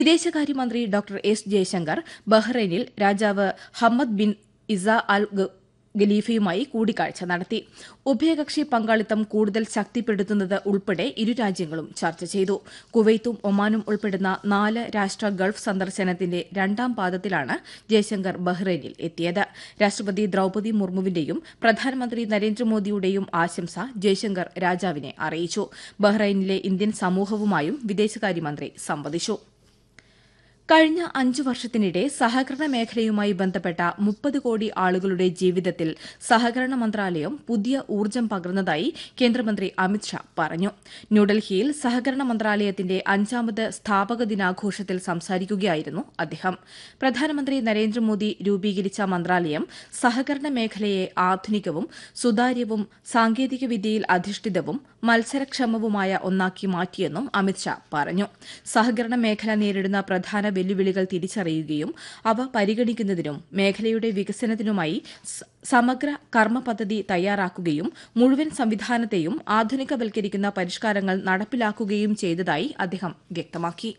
വിദേശകാര്യമന്ത്രി doctor S Jaishankar ബഹ്റൈനിൽ രാജാവ് Hammad bin Isa അൽ ഗ- ഖലീഫയുമായി കൂടിക്കാഴ്ച നടത്തി ഉഭയകക്ഷി പങ്കാളിത്തം കൂടുതൽ ശക്തിപ്പെടുത്തുന്നത് ഉൾപ്പെടെ ഇരു രാജ്യങ്ങളും ചർച്ച ചെയ്തു കുവൈത്തും ഒമാനും ഉൾപ്പെടുന്ന നാല് രാഷ്ട്ര ഗൾഫ് സന്ദർശനത്തിന്റെ രണ്ടാം പാദത്തിലാണ് ജയശങ്കർ ബഹ്റൈനിൽ എത്തിയത് രാഷ്ട്രപതി ദ്രൌപതി മുർമുവിന്റെയും പ്രധാനമന്ത്രി നരേന്ദ്രമോദിയുടെയും ആശംസ ജയശങ്കർ രാജാവിനെ അറിയിച്ചു ബഹ്റൈനിലെ ഇന്ത്യൻ സമൂഹവുമായും വിദേശകാര്യമന്ത്രി സംവദിച്ചു കഴിഞ്ഞ അഞ്ചു വർഷത്തിനിടെ സഹകരണ മേഖലയുമായി ബന്ധപ്പെട്ട മുപ്പത് കോടി ആളുകളുടെ ജീവിതത്തിൽ സഹകരണ മന്ത്രാലയം പുതിയ ഊർജ്ജം പകർന്നതായി കേന്ദ്രമന്ത്രി അമിത്ഷാ പറഞ്ഞു ന്യൂഡൽഹിയിൽ സഹകരണ മന്ത്രാലയത്തിന്റെ അഞ്ചാമത് സ്ഥാപക ദിനാഘോഷത്തിൽ സംസാരിക്കുകയായിരുന്നു അദ്ദേഹം പ്രധാനമന്ത്രി നരേന്ദ്രമോദി രൂപീകരിച്ച മന്ത്രാലയം സഹകരണ മേഖലയെ ആധുനികവും സുതാര്യവും സാങ്കേതികവിദ്യയിൽ അധിഷ്ഠിതവും മത്സരക്ഷമവുമായ ഒന്നാക്കി മാറ്റിയെന്നും അമിത്ഷാ പറഞ്ഞു സഹകരണ മേഖല നേരിടുന്ന പ്രധാന വെല്ലുവിളികൾ തിരിച്ചറിയുകയും അവ പരിഗണിക്കുന്നതിനും മേഖലയുടെ വികസനത്തിനുമായി സ- സമഗ്ര കർമ്മ പദ്ധതി തയ്യാറാക്കുകയും മുഴുവൻ സംവിധാനത്തെയും ആധുനികവൽക്കരിക്കുന്ന പരിഷ്കാരങ്ങൾ നടപ്പിലാക്കുകയും ചെയ്തതായി അദ്ദേഹം വ്യക്തമാക്കി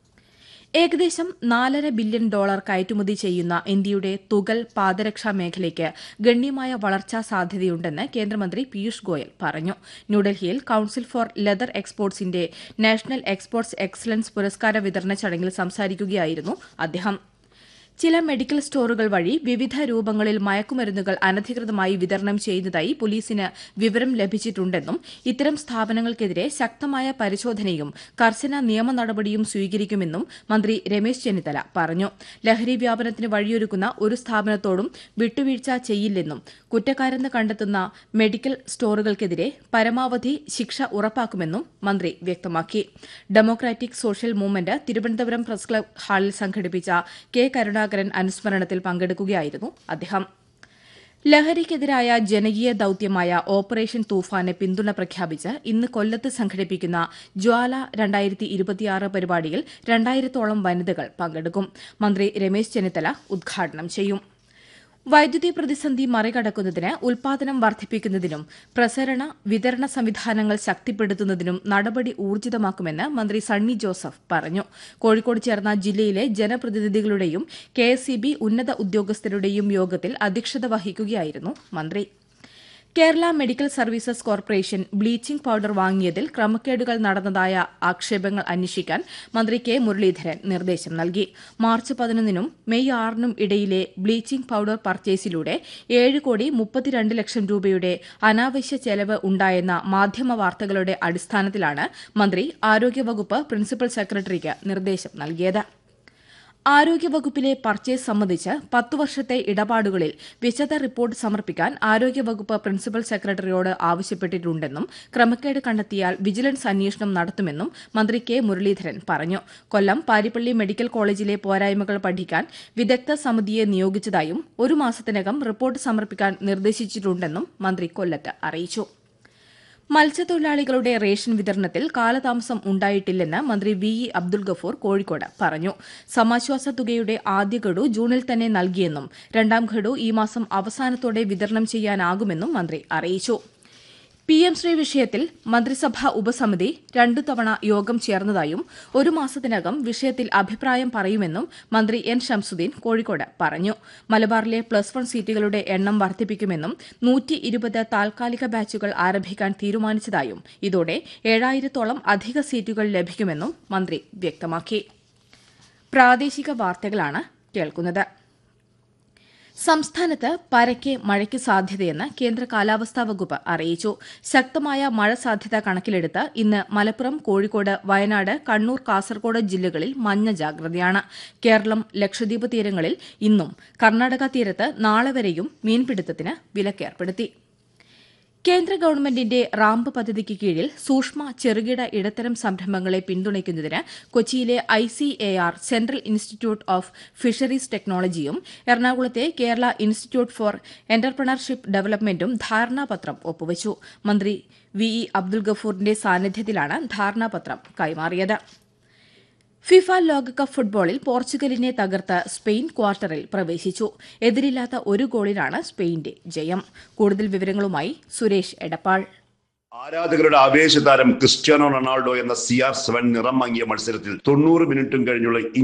ഏകദേശം നാലര ബില്യൺ ഡോളർ കയറ്റുമതി ചെയ്യുന്ന ഇന്ത്യയുടെ തുകൽ പാദരക്ഷാ മേഖലയ്ക്ക് ഗണ്യമായ വളർച്ചാ സാധ്യതയുണ്ടെന്ന് കേന്ദ്രമന്ത്രി പീയൂഷ് ഗോയൽ പറഞ്ഞു ന്യൂഡൽഹിയിൽ കൌൺസിൽ ഫോർ ലെതർ എക്സ്പോർട്സിന്റെ നാഷണൽ എക്സ്പോർട്സ് എക്സലൻസ് പുരസ്കാര വിതരണ ചടങ്ങിൽ സംസാരിക്കുകയായിരുന്നു അദ്ദേഹം ചില മെഡിക്കൽ സ്റ്റോറുകൾ വഴി വിവിധ രൂപങ്ങളിൽ മയക്കുമരുന്നുകൾ അനധികൃതമായി വിതരണം ചെയ്യുന്നതായി പോലീസിന് വിവരം ലഭിച്ചിട്ടുണ്ടെന്നും ഇത്തരം സ്ഥാപനങ്ങൾക്കെതിരെ ശക്തമായ പരിശോധനയും കർശന നിയമ നടപടിയും സ്വീകരിക്കുമെന്നും മന്ത്രി രമേശ് ചെന്നിത്തല പറഞ്ഞു ലഹരി വ്യാപനത്തിന് വഴിയൊരുക്കുന്ന ഒരു സ്ഥാപനത്തോടും വിട്ടുവീഴ്ച ചെയ്യില്ലെന്നും കുറ്റക്കാരെന്ന് കണ്ടെത്തുന്ന മെഡിക്കൽ സ്റ്റോറുകൾക്കെതിരെ പരമാവധി ശിക്ഷ ഉറപ്പാക്കുമെന്നും മന്ത്രി വ്യക്തമാക്കി democratic social movement Thiruvananthapuram press club ഹാളിൽ സംഘടിപ്പിച്ച കെ കരുണാകരൻ അനുസ്മരണത്തിൽ പങ്കെടുക്കുകയായിരുന്നു അദ്ദേഹം ലഹരിക്കെതിരായ ജനകീയ ദൌത്യമായ ഓപ്പറേഷൻ തൂഫാന് പിന്തുണ പ്രഖ്യാപിച്ച് ഇന്ന് കൊല്ലത്ത് സംഘടിപ്പിക്കുന്ന ജ്വാല രണ്ടായിരത്തി ഇരുപത്തിയാറ് പരിപാടിയിൽ രണ്ടായിരത്തോളം വനിതകൾ പങ്കെടുക്കും മന്ത്രി രമേശ് ചെന്നിത്തല ഉദ്ഘാടനം ചെയ്യും വൈദ്യുതി പ്രതിസന്ധി മറികടക്കുന്നതിന് ഉൽപാദനം വർദ്ധിപ്പിക്കുന്നതിനും പ്രസരണ വിതരണ സംവിധാനങ്ങൾ ശക്തിപ്പെടുത്തുന്നതിനും നടപടി ഊർജിതമാക്കുമെന്ന് മന്ത്രി സണ്ണി ജോസഫ് പറഞ്ഞു കോഴിക്കോട് ചേർന്ന ജില്ലയിലെ ജനപ്രതിനിധികളുടെയും കെ ഉന്നത ഉദ്യോഗസ്ഥരുടെയും യോഗത്തിൽ അധ്യക്ഷത വഹിക്കുകയായിരുന്നു മന്ത്രി Kerala medical services corporation bleaching powder വാങ്ങിയതിൽ ക്രമക്കേടുകൾ നടന്നതായ ആക്ഷേപങ്ങൾ അന്വേഷിക്കാൻ മന്ത്രി കെ മുരളീധരൻ നിർദ്ദേശം നൽകി മാർച്ച് പതിനൊന്നിനും മെയ് ആറിനും ഇടയിലെ ബ്ലീച്ചിംഗ് പൌഡർ പർച്ചേസിലൂടെ ഏഴ് കോടി മുപ്പത്തിരണ്ട് ലക്ഷം രൂപയുടെ അനാവശ്യ ചെലവ് ഉണ്ടായെന്ന മാധ്യമ വാർത്തകളുടെ അടിസ്ഥാനത്തിലാണ് മന്ത്രി ആരോഗ്യവകുപ്പ് പ്രിൻസിപ്പൽ സെക്രട്ടറിക്ക് നിർദ്ദേശം നൽകിയത് ആരോഗ്യവകുപ്പിലെ പർച്ചേസ് സംബന്ധിച്ച് പത്തു വർഷത്തെ ഇടപാടുകളിൽ വിശദ റിപ്പോർട്ട് സമർപ്പിക്കാൻ ആരോഗ്യവകുപ്പ് പ്രിൻസിപ്പൽ സെക്രട്ടറിയോട് ആവശ്യപ്പെട്ടിട്ടുണ്ടെന്നും ക്രമക്കേട് കണ്ടെത്തിയാൽ വിജിലൻസ് അന്വേഷണം നടത്തുമെന്നും മന്ത്രി കെ മുരളീധരൻ പറഞ്ഞു കൊല്ലം പാരിപ്പള്ളി മെഡിക്കൽ കോളേജിലെ പോരായ്മകൾ പഠിക്കാൻ വിദഗ്ധ സമിതിയെ നിയോഗിച്ചതായും ഒരു മാസത്തിനകം റിപ്പോർട്ട് സമർപ്പിക്കാൻ നിർദ്ദേശിച്ചിട്ടുണ്ടെന്നും മന്ത്രി കൊല്ലത്ത് അറിയിച്ചു മത്സ്യത്തൊഴിലാളികളുടെ റേഷൻ വിതരണത്തിൽ കാലതാമസം ഉണ്ടായിട്ടില്ലെന്ന് മന്ത്രി വി ഇ അബ്ദുൽ ഗഫൂർ കോഴിക്കോട് പറഞ്ഞു സമാശ്വാസ തുകയുടെ ആദ്യ ഗഡു ജൂണിൽ തന്നെ നൽകിയെന്നും രണ്ടാം ഗഡു ഈ മാസം അവസാനത്തോടെ വിതരണം ചെയ്യാനാകുമെന്നും മന്ത്രി അറിയിച്ചു പി എം ശ്രീ വിഷയത്തിൽ മന്ത്രിസഭാ ഉപസമിതി രണ്ടു തവണ യോഗം ചേർന്നതായും ഒരു മാസത്തിനകം വിഷയത്തിൽ അഭിപ്രായം പറയുമെന്നും മന്ത്രി എൻ ഷംസുദ്ദീൻ കോഴിക്കോട് പറഞ്ഞു മലബാറിലെ പ്ലസ് വൺ സീറ്റുകളുടെ എണ്ണം വർദ്ധിപ്പിക്കുമെന്നും നൂറ്റി ഇരുപത് താൽക്കാലിക ബാച്ചുകൾ ആരംഭിക്കാൻ തീരുമാനിച്ചതായും ഇതോടെ ഏഴായിരത്തോളം അധിക സീറ്റുകൾ ലഭിക്കുമെന്നും മന്ത്രി വ്യക്തമാക്കി പ്രാദേശിക വാർത്തകളാണ് കേൾക്കുന്നത് സംസ്ഥാനത്ത് പരക്കെ മഴയ്ക്ക് സാധ്യതയെന്ന് കേന്ദ്ര കാലാവസ്ഥാ വകുപ്പ് അറിയിച്ചു ശക്തമായ മഴ സാധ്യത കണക്കിലെടുത്ത് ഇന്ന് മലപ്പുറം കോഴിക്കോട് വയനാട് കണ്ണൂർ കാസർഗോഡ് ജില്ലകളിൽ മഞ്ഞ ജാഗ്രതയാണ് കേരളം ലക്ഷദ്വീപ് തീരങ്ങളിൽ ഇന്നും കർണാടക തീരത്ത് നാളെ വരെയും മീൻപിടുത്തത്തിന് വിലക്കേർപ്പെടുത്തി കേന്ദ്ര ഗവൺമെന്റിന്റെ റാമ്പ് പദ്ധതിക്ക് കീഴിൽ സൂക്ഷ്മ ചെറുകിട ഇടത്തരം സംരംഭങ്ങളെ പിന്തുണയ്ക്കുന്നതിന് കൊച്ചിയിലെ I C A R central institute of fisheries ടെക്നോളജിയും എറണാകുളത്തെ കേരള ഇൻസ്റ്റിറ്റ്യൂട്ട് ഫോർ എന്റർപ്രണർഷിപ്പ് ഡെവലപ്മെന്റും ധാരണാപത്രം ഒപ്പുവച്ചു മന്ത്രി വി ഇ അബ്ദുൽ ഗഫൂറിന്റെ സാന്നിധ്യത്തിലാണ് ധാരണാപത്രം കൈമാറിയത് ഫിഫ ലോകകപ്പ് ഫുട്ബോളിൽ പോർച്ചുഗലിനെ തകർത്ത് സ്പെയിൻ ക്വാർട്ടറിൽ പ്രവേശിച്ചു എതിരില്ലാത്ത ഒരു ഗോളിനാണ് സ്പെയിന്റെ ജയം കൂടുതൽ വിവരങ്ങളുമായി സുരേഷ് എടപ്പാൾ ആരാധകരുടെ ആവേശതാരം ക്രിസ്ത്യാനോ റൊണാൾഡോ എന്ന സി ആർ സെവൻ നിറം മങ്ങിയ മത്സരത്തിൽ തൊണ്ണൂറ് മിനിറ്റും കഴിഞ്ഞുള്ള